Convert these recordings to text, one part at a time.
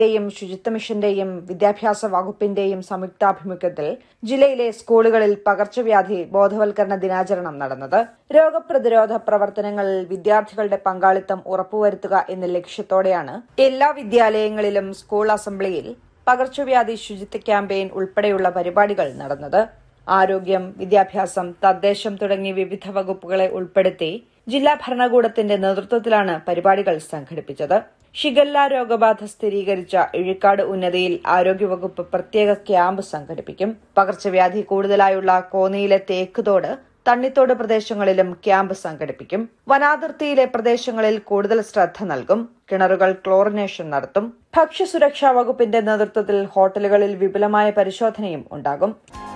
യും ശുചിത്വ മിഷന്റെയും വിദ്യാഭ്യാസ വകുപ്പിന്റെയും സംയുക്താഭിമുഖ്യത്തിൽ ജില്ലയിലെ സ്കൂളുകളിൽ പകർച്ചവ്യാധി ബോധവൽക്കരണ ദിനാചരണം നടന്നത് രോഗപ്രതിരോധ പ്രവർത്തനങ്ങളിൽ വിദ്യാർത്ഥികളുടെ പങ്കാളിത്തം ഉറപ്പുവരുത്തുക എന്ന ലക്ഷ്യത്തോടെയാണ് എല്ലാ വിദ്യാലയങ്ങളിലും സ്കൂൾ അസംബ്ലിയിൽ പകർച്ചവ്യാധി ശുചിത്വ ക്യാമ്പയിൻ ഉൾപ്പെടെയുള്ള പരിപാടികൾ നടന്നത് ആരോഗ്യം വിദ്യാഭ്യാസം തദ്ദേശം തുടങ്ങി വിവിധ വകുപ്പുകളെ ഉൾപ്പെടുത്തി ജില്ലാ ഭരണകൂടത്തിന്റെ നേതൃത്വത്തിലാണ് പരിപാടികൾ സംഘടിപ്പിച്ചത് ഷിഗല്ല രോഗബാധ സ്ഥിരീകരിച്ച ഇഴിക്കാട് ഉന്നതിയിൽ ആരോഗ്യവകുപ്പ് പ്രത്യേക ക്യാമ്പ് സംഘടിപ്പിക്കും പകർച്ചവ്യാധി കൂടുതലായുള്ള കോന്നിയിലെ തേക്കുതോട് തണ്ണിത്തോട് പ്രദേശങ്ങളിലും ക്യാമ്പ് സംഘടിപ്പിക്കും വനാതിർത്തിയിലെ പ്രദേശങ്ങളിൽ കൂടുതൽ ശ്രദ്ധ നൽകും കിണറുകൾ ക്ലോറിനേഷൻ നടത്തും ഭക്ഷ്യസുരക്ഷാ വകുപ്പിന്റെ നേതൃത്വത്തിൽ ഹോട്ടലുകളിൽ വിപുലമായ പരിശോധനയും ഉണ്ടാകും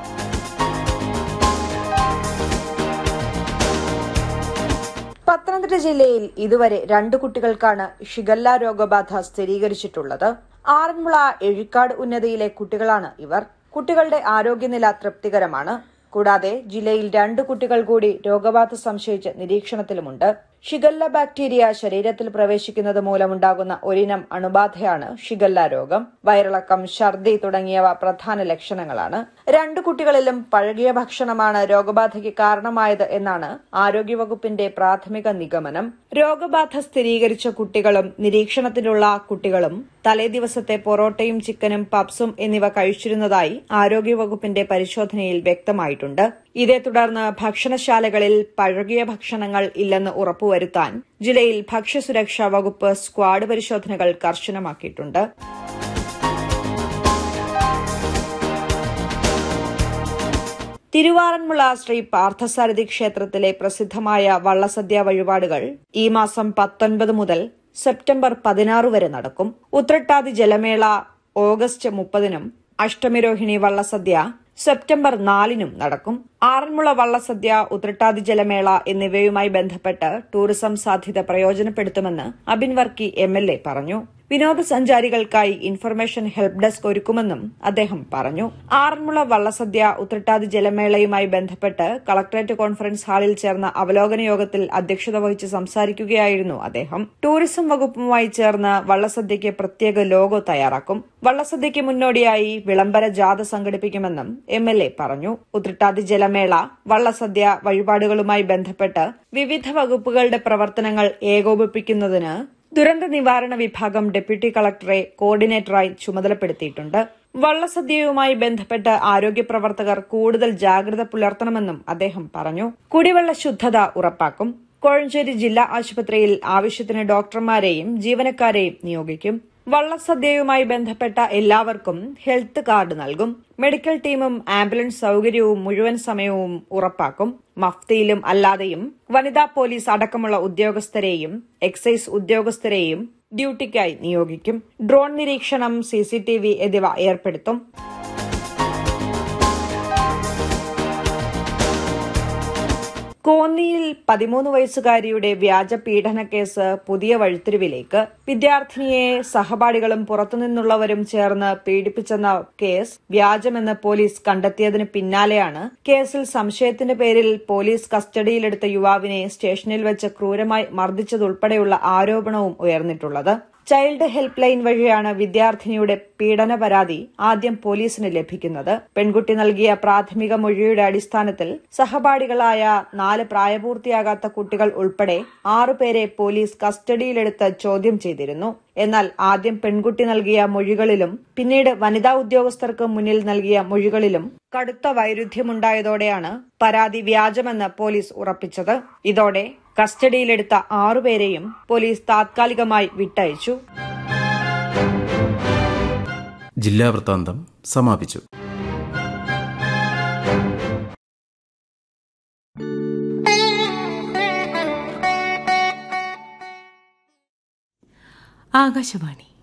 പത്തനംതിട്ട ജില്ലയിൽ ഇതുവരെ രണ്ട് കുട്ടികൾക്കാണ് ഷിഗല്ല രോഗബാധ സ്ഥിരീകരിച്ചിട്ടുള്ളത് ആറന്മുള എഴിക്കാട് ഉന്നതിയിലെ കുട്ടികളാണ് ഇവർ കുട്ടികളുടെ ആരോഗ്യനില തൃപ്തികരമാണ് കൂടാതെ ജില്ലയിൽ രണ്ട് കുട്ടികൾ കൂടി രോഗബാധ സംശയിച്ച് നിരീക്ഷണത്തിലുമുണ്ട് ഷിഗല്ല ബാക്ടീരിയ ശരീരത്തിൽ പ്രവേശിക്കുന്നത് മൂലമുണ്ടാകുന്ന ഒരിനം അണുബാധയാണ് ഷിഗല്ല രോഗം വയറിളക്കം ഛർദി തുടങ്ങിയവ പ്രധാന ലക്ഷണങ്ങളാണ് രണ്ടു കുട്ടികളിലും പഴകിയ ഭക്ഷണമാണ് രോഗബാധയ്ക്ക് കാരണമായത് എന്നാണ് ആരോഗ്യവകുപ്പിന്റെ പ്രാഥമിക നിഗമനം രോഗബാധ സ്ഥിരീകരിച്ച കുട്ടികളും നിരീക്ഷണത്തിലുള്ള കുട്ടികളും തലേ ദിവസത്തെ പൊറോട്ടയും ചിക്കനും പപ്സും എന്നിവ കഴിച്ചിരുന്നതായി ആരോഗ്യവകുപ്പിന്റെ പരിശോധനയിൽ വ്യക്തമായിട്ടുണ്ട് ഇതേ തുടർന്ന് ഭക്ഷണശാലകളിൽ പഴകിയ ഭക്ഷണങ്ങൾ ഇല്ലെന്ന് ഉറപ്പുവരുത്താൻ ജില്ലയിൽ ഭക്ഷ്യസുരക്ഷാ വകുപ്പ് സ്ക്വാഡ് പരിശോധനകൾ കർശനമാക്കിയിട്ടുണ്ട് തിരുവാറന്മുള ശ്രീ പാർത്ഥസാരഥി ക്ഷേത്രത്തിലെ പ്രസിദ്ധമായ വള്ളസദ്യ വഴിപാടുകൾ ഈ മാസം പത്തൊൻപത് മുതൽ സെപ്റ്റംബർ പതിനാറ് വരെ നടക്കും ഉത്രട്ടാതി ജലമേള ഓഗസ്റ്റ് മുപ്പതിനും അഷ്ടമിരോഹിണി വള്ളസദ്യ സെപ്റ്റംബർ നാലിനും നടക്കും ആറന്മുള വള്ളസദ്യ ഉത്രട്ടാതി ജലമേള എന്നിവയുമായി ബന്ധപ്പെട്ട് ടൂറിസം സാധ്യത പ്രയോജനപ്പെടുത്തുമെന്ന് Abin Varkey M L A പറഞ്ഞു വിനോദസഞ്ചാരികൾക്കായി ഇൻഫർമേഷൻ ഹെൽപ്പ് ഡെസ്ക് ഒരുക്കുമെന്നും അദ്ദേഹം പറഞ്ഞു ആറന്മുള വള്ളസദ്യ ഉത്രട്ടാതി ജലമേളയുമായി ബന്ധപ്പെട്ട് കളക്ടറേറ്റ് കോൺഫറൻസ് ഹാളിൽ ചേർന്ന അവലോകന യോഗത്തിൽ അധ്യക്ഷത വഹിച്ച് സംസാരിക്കുകയായിരുന്നു അദ്ദേഹം ടൂറിസം വകുപ്പുമായി ചേർന്ന് വള്ളസദ്യയ്ക്ക് പ്രത്യേക ലോഗോ തയ്യാറാക്കും വള്ളസദ്യയ്ക്ക് മുന്നോടിയായി വിളംബര ജാഥ സംഘടിപ്പിക്കുമെന്നും എം എൽ എ പറഞ്ഞു ഉത്രട്ടാതി ജലമേള വള്ളസദ്യ വഴിപാടുകളുമായി ബന്ധപ്പെട്ട് വിവിധ വകുപ്പുകളുടെ പ്രവർത്തനങ്ങൾ ഏകോപിപ്പിക്കുന്നതിന് ദുരന്ത നിവാരണ വിഭാഗം ഡെപ്യൂട്ടി കളക്ടറെ കോർഡിനേറ്ററായി ചുമതലപ്പെടുത്തിയിട്ടുണ്ട് വള്ളസദ്യയുമായി ബന്ധപ്പെട്ട് ആരോഗ്യ പ്രവർത്തകർ കൂടുതൽ ജാഗ്രത പുലർത്തണമെന്നും അദ്ദേഹം പറഞ്ഞു കുടിവെള്ള ശുദ്ധത ഉറപ്പാക്കും കോഴഞ്ചേരി ജില്ലാ ആശുപത്രിയിൽ ആവശ്യത്തിന് ഡോക്ടർമാരെയും ജീവനക്കാരെയും നിയോഗിക്കും വള്ളസദ്യയുമായി ബന്ധപ്പെട്ട എല്ലാവർക്കും ഹെൽത്ത് കാർഡ് നൽകും മെഡിക്കൽ ടീമും ആംബുലൻസ് സൌകര്യവും മുഴുവൻ സമയവും ഉറപ്പാക്കും മഫ്തിയിലും അല്ലാതെയും വനിതാ പോലീസ് അടക്കമുള്ള ഉദ്യോഗസ്ഥരെയും എക്സൈസ് ഉദ്യോഗസ്ഥരെയും ഡ്യൂട്ടിക്കായി നിയോഗിക്കും ഡ്രോൺ നിരീക്ഷണം സിസിടിവി എന്നിവ ഏർപ്പെടുത്തും കോന്നിയിൽ പതിമൂന്ന് വയസ്സുകാരിയുടെ വ്യാജ പീഡന കേസ് പുതിയ വഴിത്തിരിവിലേക്ക് വിദ്യാർത്ഥിനിയെ സഹപാഠികളും പുറത്തുനിന്നുള്ളവരും ചേർന്ന് പീഡിപ്പിച്ചെന്ന കേസ് വ്യാജമെന്ന് പോലീസ് കണ്ടെത്തിയതിന് പിന്നാലെയാണ് കേസിൽ സംശയത്തിന്റെ പേരിൽ പോലീസ് കസ്റ്റഡിയിലെടുത്ത യുവാവിനെ സ്റ്റേഷനിൽ വെച്ച് ക്രൂരമായി മർദ്ദിച്ചതുൾപ്പെടെയുള്ള ആരോപണവും ഉയർന്നിട്ടുള്ളത് ചൈൽഡ് ഹെൽപ്പ് ലൈൻ വഴിയാണ് വിദ്യാർത്ഥിനിയുടെ പീഡന പരാതി ആദ്യം പോലീസിന് ലഭിക്കുന്നത് പെൺകുട്ടി നൽകിയ പ്രാഥമിക മൊഴിയുടെ അടിസ്ഥാനത്തിൽ സഹപാഠികളായ നാല് പ്രായപൂർത്തിയാകാത്ത കുട്ടികൾ ഉൾപ്പെടെ ആറുപേരെ പോലീസ് കസ്റ്റഡിയിലെടുത്ത് ചോദ്യം ചെയ്തിരുന്നു എന്നാൽ ആദ്യം പെൺകുട്ടി നൽകിയ മൊഴികളിലും പിന്നീട് വനിതാ ഉദ്യോഗസ്ഥർക്ക് മുന്നിൽ നൽകിയ മൊഴികളിലും കടുത്ത വൈരുദ്ധ്യമുണ്ടായതോടെയാണ് പരാതി വ്യാജമെന്ന് പോലീസ് ഉറപ്പിച്ചത് ഇതോടെ കസ്റ്റഡിയിലെടുത്ത ആറുപേരെയും പോലീസ് താത്കാലികമായി വിട്ടയച്ചു ജില്ലാ വൃത്താന്തം സമാപിച്ചു ആകാശവാണി